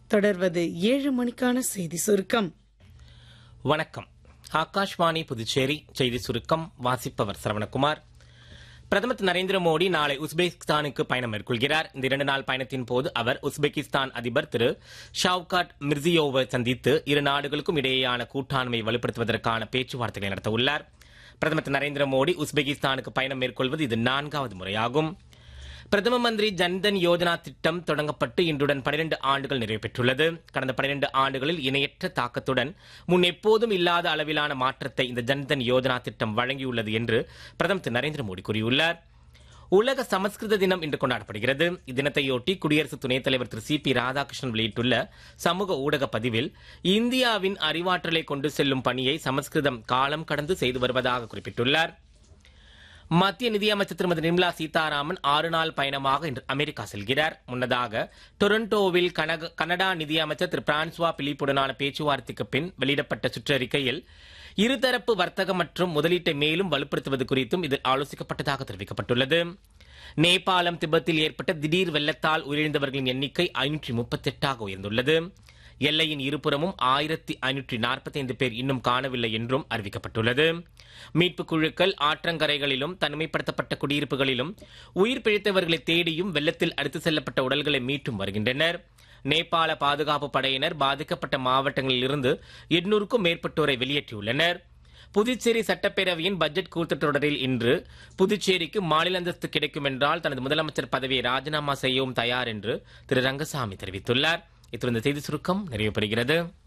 தொடர்வது ஏழு மணிக்கான செய்தி சுருக்கம் வணக்கம் ஆகாஷ்வாணி புதுச்சேரி செய்தி சுருக்கம் வாசிப்பவர் சரவணகுமார் பிரதமர் திரு நரேந்திர மோடி நாளை உஸ்பெகிஸ்தானுக்கு பயணம் மேற்கொள்கிறார் இந்த இரண்டு நாள் பயணத்தின் போது அவர் உஸ்பெகிஸ்தான் அதிபர் திரு ஷவுகாட் மிர்சியோவை சந்தித்து இரு நாடுகளுக்கும் இடையேயான கூட்டாண்மை வலுப்படுத்துவதற்கான பேச்சுவார்த்தைகளை நடத்த உள்ளார் பிரதமர் திரு நரேந்திர மோடி உஸ்பெகிஸ்தானுக்கு பயணம் மேற்கொள்வது இது நான்காவது முறையாகும் பிரதம மந்திரி ஜன்தன் யோஜனா திட்டம் தொடங்கப்பட்டு இன்றுடன் 12 ஆண்டுகள் நிறைவு பெற்றுள்ளது கடந்த 12 ஆண்டுகளில் இணையற்ற தாக்கத்துடன் முன் எப்போதும் இல்லாத அளவிலான மாற்றத்தை இந்த ஜன்தன் யோஜனா திட்டம் வழங்கியுள்ளது என்று பிரதமர் திரு நரேந்திர மோடி கூறியுள்ளார் உலக சமஸ்கிருத தினம் இன்று கொண்டாடப்படுகிறது இத்தினத்தையொட்டி குடியரசு துணைத் தலைவர் திரு சி பி ராதாகிருஷ்ணன் வெளியிட்டுள்ள சமூக ஊடக பதிவில் இந்தியாவின் அறிவாற்றலை கொண்டு செல்லும் பணியை சமஸ்கிருதம் காலம் கடந்து செய்து வருவதாக குறிப்பிட்டுள்ளார் மத்திய நிதியமைச்சர் திருமதி நிர்மலா சீதாராமன் ஆறு நாள் பயணமாக இன்று அமெரிக்கா செல்கிறார் முன்னதாக டொரண்டோவில் கனக- கனடா நிதியமைச்சர் திரு பிரான்சுவா பிலிப்புடனான பேச்சுவார்த்தைக்கு பின் வெளியிடப்பட்ட சுற்றறிக்கையில் இருதரப்பு வர்த்தகம் மற்றும் முதலீட்டை மேலும் வலுப்படுத்துவது குறித்தும் இதில் ஆலோசிக்கப்பட்டதாக தெரிவிக்கப்பட்டுள்ளது நேபாளம் திபெத்தில் ஏற்பட்ட திடீர் வெள்ளத்தால் உயிரிழந்தவர்களின் எண்ணிக்கை ஐநூற்றி முப்பத்தி எட்டாக உயர்ந்துள்ளது எல்லையின் இருபுறமும் ஆயிரத்தி ஐநூற்றி நாற்பத்தைந்து பேர் இன்னும் காணவில்லை என்றும் அறிவிக்கப்பட்டுள்ளது மீட்புக் குழுக்கள் ஆற்றங்கரைகளிலும் தனிமைப்படுத்தப்பட்ட குடியிருப்புகளிலும் உயிர் பிழைத்தவர்களை தேடியும் வெள்ளத்தில் அடித்து செல்லப்பட்ட உடல்களை மீட்டும் வருகின்றனர் நேபாள பாதுகாப்பு படையினர் பாதிக்கப்பட்ட மாவட்டங்களில் இருந்து எண்ணூறுக்கும் மேற்பட்டோரை வெளியேற்றியுள்ளனர் புதுச்சேரி சட்டப்பேரவையின் பட்ஜெட் கூட்டத்தொடரில் இன்று புதுச்சேரிக்கு மாநில அந்தஸ்து கிடைக்கும் என்றால் தனது முதலமைச்சர் பதவியை ராஜினாமா செய்யவும் தயார் என்று திரு ரங்கசாமி தெரிவித்துள்ளார் இத்துடன் இந்த செய்தி சுருக்கம் நிறைவு பெறுகிறது